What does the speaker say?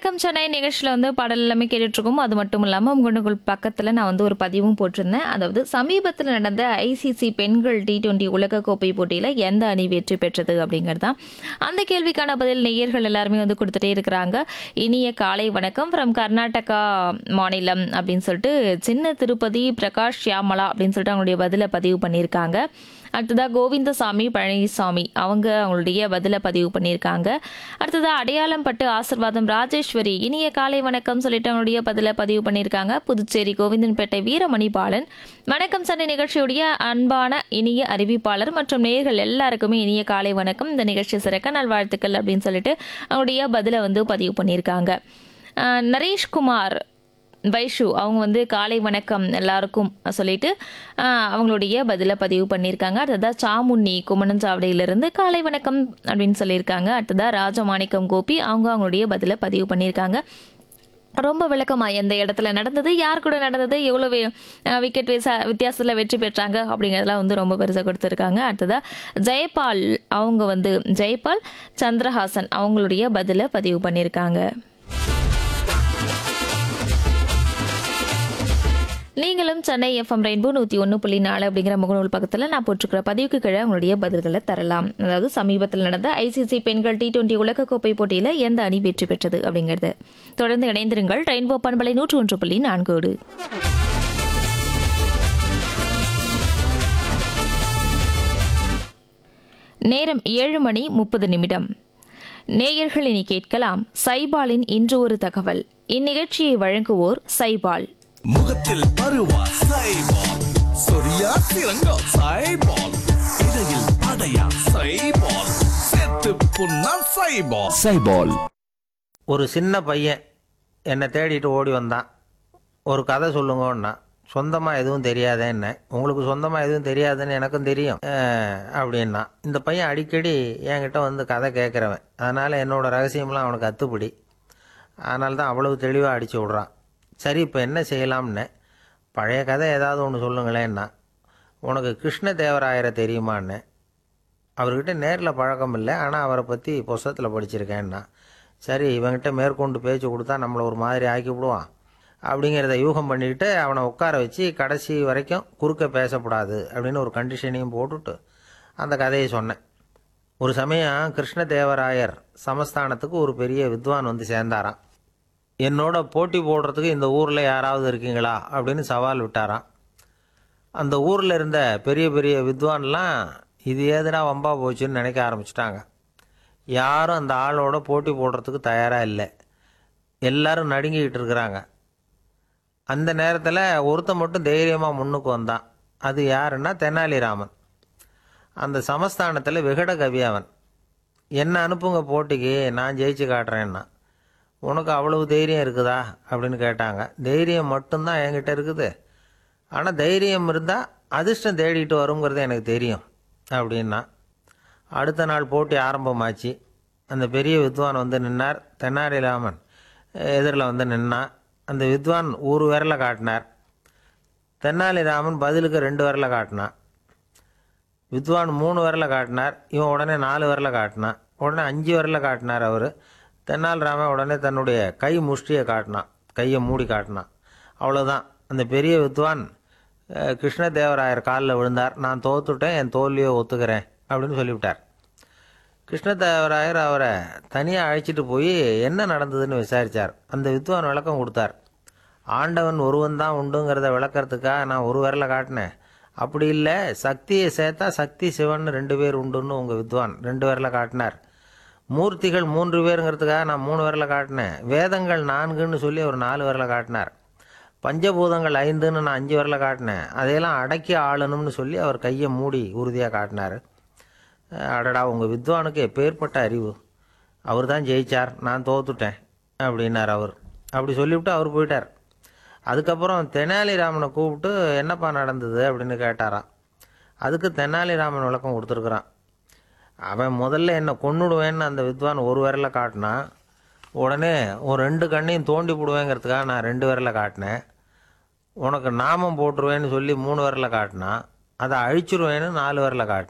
வணக்கம் சென்னை நிகழ்ச்சியில் வந்து பாடல் எல்லாமே கேட்டுட்ருக்கோம் அது மட்டும் இல்லாமல் உங்கள் பக்கத்தில் நான் வந்து ஒரு பதிவும் போட்டிருந்தேன் அதாவது சமீபத்தில் நடந்த ஐசிசி பெண்கள் டி டுவெண்ட்டி உலகக்கோப்பை போட்டியில் எந்த அணி வெற்றி பெற்றது அப்படிங்கிறது தான் அந்த கேள்விக்கான பதில் நேயர்கள் எல்லாருமே வந்து கொடுத்துட்டே இருக்கிறாங்க இனிய காலை வணக்கம் ஃப்ரம் கர்நாடகா மாநிலம் அப்படின்னு சொல்லிட்டு சின்ன திருப்பதி பிரகாஷ் ஷியாமலா அப்படின்னு சொல்லிட்டு அவங்களுடைய பதிலை பதிவு பண்ணியிருக்காங்க அடுத்ததாக கோவிந்தசாமி பழனிசாமி அவங்க அவங்களுடைய பதிலை பதிவு பண்ணியிருக்காங்க அடுத்ததாக அடையாளம் பட்டு ஆசிர்வாதம் ராஜேஸ்வரி இனிய காலை வணக்கம் சொல்லிட்டு அவங்களுடைய பதிலை பதிவு பண்ணியிருக்காங்க புதுச்சேரி கோவிந்தன்பேட்டை வீரமணி பாலன் வணக்கம் சண்டை நிகழ்ச்சியுடைய அன்பான இனிய அறிவிப்பாளர் மற்றும் நேயர்கள் எல்லாருக்குமே இனிய காலை வணக்கம் இந்த நிகழ்ச்சி சிறக்க நல்வாழ்த்துக்கள் அப்படின்னு சொல்லிட்டு அவங்களுடைய பதிலை வந்து பதிவு பண்ணியிருக்காங்க அஹ் நரேஷ்குமார் வைஷு அவங்க வந்து காலை வணக்கம் எல்லாருக்கும் சொல்லிட்டு ஆஹ், அவங்களுடைய பதிலை பதிவு பண்ணியிருக்காங்க அடுத்ததா சாமுண்ணி குமணஞ்சாவடியிலிருந்து காலை வணக்கம் அப்படின்னு சொல்லியிருக்காங்க அடுத்ததா ராஜமாணிக்கம் கோபி அவங்க அவங்களுடைய பதிலை பதிவு பண்ணியிருக்காங்க ரொம்ப விளக்கமா எந்த இடத்துல நடந்தது யார் கூட நடந்தது எவ்வளோ விக்கெட் வித்தியாசத்தில் வெற்றி பெற்றாங்க அப்படிங்கிறதெல்லாம் வந்து ரொம்ப பெருசாக கொடுத்துருக்காங்க அடுத்ததா ஜெயபால் அவங்க வந்து ஜெயபால் சந்திரஹாசன் அவங்களுடைய பதிலை பதிவு பண்ணியிருக்காங்க நீங்களும் சென்னை எஃப்எம் ரெயின்போ நூற்றி ஒன்று புள்ளி நாலு அப்படிங்கிற முகநூல் பக்கத்தில் நான் போட்டிருக்கிற பதிவுக்கு கீழே உங்களுடைய பதில்களை தரலாம் அதாவது சமீபத்தில் நடந்த ஐசிசி பெண்கள் டி டுவெண்ட்டி உலகக்கோப்பை போட்டியில் எந்த அணி வெற்றி பெற்றது அப்படிங்கிறது தொடர்ந்து இணைந்திருங்கள் ரெயின்போ பண்பலை நூற்று ஒன்று புள்ளி நான்கோடு நேரம் ஏழு மணி முப்பது நிமிடம் நேயர்கள் இனி கேட்கலாம் சைபாலின் இன்று ஒரு தகவல் இந்நிகழ்ச்சியை வழங்குவோர் சைபால் முகத்தில் பருவா சைபால் சொரியா சிறங்கா சைபால் இடையில் அடையா சைபால் செத்து புண்ணா சைபால் சைபால் ஒரு சின்ன பையன் என்னை தேடிட்டு ஓடி வந்தான் ஒரு கதை சொல்லுங்கன்னா சொந்தமாக எதுவும் தெரியாதேன்னு உங்களுக்கு சொந்தமாக எதுவும் தெரியாதுன்னு எனக்கும் தெரியும் அஹ், அப்படின்னா இந்த பையன் அடிக்கடி என்கிட்ட வந்து கதை கேட்குறவன் அதனால் என்னோட ரகசியம்லாம் அவனுக்கு அத்துப்படி அதனால தான் அவ்வளவு தெளிவாக அடித்து விட்றான் சரி இப்போ என்ன செய்யலாம்னு பழைய கதை ஏதாவது ஒன்று சொல்லுங்களேன்னா உனக்கு கிருஷ்ண தேவராயரை தெரியுமான்னு அவர்கிட்ட நேரில் பழக்கம் இல்லை ஆனால் அவரை பற்றி புஸ்தகத்தில் படிச்சிருக்கேன்னா சரி இவன்கிட்ட மேற்கொண்டு பேச்சு கொடுத்தா நம்மளை ஒரு மாதிரி ஆக்கி விடுவான் அப்படிங்கிறத யூகம் பண்ணிக்கிட்டு அவனை உட்கார வச்சு கடைசி வரைக்கும் குறுக்க பேசக்கூடாது அப்படின்னு ஒரு கண்டிஷனையும் போட்டுட்டு அந்த கதையை சொன்னேன் ஒரு சமயம் கிருஷ்ணதேவராயர் சமஸ்தானத்துக்கு ஒரு பெரிய வித்வான் வந்து சேர்ந்தாராம் என்னோட போட்டி போடுறதுக்கு இந்த ஊரில் யாராவது இருக்கீங்களா அப்படின்னு சவால் விட்டாராம் அந்த ஊரில் இருந்த பெரிய பெரிய வித்வான்லாம் இது ஏதுடா வம்பா போச்சுன்னு நினைக்க ஆரம்பிச்சிட்டாங்க யாரும் அந்த ஆளோட போட்டி போடுறதுக்கு தயாராக இல்லை எல்லாரும் நடுங்கிக்கிட்டு இருக்கிறாங்க அந்த நேரத்தில் ஒருத்தன் மட்டும் தைரியமாக முன்னுக்கு வந்தான் அது யாருன்னா தெனாலிராமன் அந்த சமஸ்தானத்தில் விகட கவி அவன் என்ன அனுப்புங்க போட்டிக்கு நான் ஜெயிச்சு காட்டுறேன்னா உனக்கு அவ்வளவு தைரியம் இருக்குதா அப்படின்னு கேட்டாங்க தைரியம் மட்டும்தான் என்கிட்ட இருக்குது ஆனால் தைரியம் இருந்தால் அதிர்ஷ்டம் தேடிட்டு வருங்கிறது எனக்கு தெரியும் அப்படின்னா அடுத்த நாள் போட்டி ஆரம்பமாச்சு அந்த பெரிய வித்வான் வந்து நின்னார் தென்னாலிராமன் எதிரில் வந்து நின்னான் அந்த வித்வான் ஒரு விரலை காட்டினார் தென்னாலிராமன் பதிலுக்கு ரெண்டு விரலை காட்டினான் வித்வான் மூணு விரலை காட்டினார் இவன் உடனே நாலு விரலை காட்டினான் உடனே அஞ்சு விரலை காட்டினார் அவர் தென்னாலிராமன் உடனே தன்னுடைய கை முஷ்டியை காட்டினான் கையை மூடி காட்டினான் அவ்வளோதான் அந்த பெரிய வித்வான் அஹ், கிருஷ்ணதேவராயர் காலில் விழுந்தார் நான் தோத்துட்டேன் என் தோல்வியை ஒத்துக்கிறேன் அப்படின்னு சொல்லிவிட்டார் கிருஷ்ணதேவராயர் அவரை தனியாக அழைச்சிட்டு போய் என்ன நடந்ததுன்னு விசாரித்தார் அந்த வித்வான் விளக்கம் கொடுத்தார் ஆண்டவன் ஒருவன் தான் உண்டுங்கிறத விளக்கறதுக்காக நான் ஒரு விரலை காட்டினேன் அப்படி இல்லை சக்தியை சேர்த்தா சக்தி சிவன் ரெண்டு பேர் உண்டுன்னு உங்கள் வித்வான் ரெண்டு விரலை காட்டினார் மூர்த்திகள் மூன்று பேருங்கிறதுக்காக நான் மூணு விரலை காட்டினேன் வேதங்கள் நான்குன்னு சொல்லி ஒரு நாலு விரலை காட்டினார் பஞ்சபூதங்கள் ஐந்துன்னு நான் அஞ்சு விரலை காட்டினேன் அதையெல்லாம் அடக்கி ஆளணும்னு சொல்லி அவர் கையை மூடி உறுதியாக காட்டினார் அடடா உங்கள் வித்வானுக்கு எப்பேற்பட்ட அறிவு அவர் தான் ஜெயிச்சார் நான் தோத்துட்டேன் அப்படின்னார் அவர் அப்படி சொல்லிவிட்டு அவர் போயிட்டார் அதுக்கப்புறம் தெனாலிராமனை கூப்பிட்டு என்னப்பா நடந்தது அப்படின்னு கேட்டாராம் அதுக்கு தெனாலிராமன் விளக்கம் கொடுத்துருக்குறான் அவன் முதல்ல என்னை கொன்னுடுவேன்னு அந்த வித்வான் ஒரு விரலை காட்டினான் உடனே ஒரு ரெண்டு கண்ணையும் தோண்டி போடுவேங்கிறதுக்காக நான் ரெண்டு விரலை காட்டினேன் உனக்கு நாமம் போட்டுருவேன்னு சொல்லி மூணு விரலை காட்டினான் அதை அழிச்சிருவேன்னு நாலு விரலை காட்டினேன்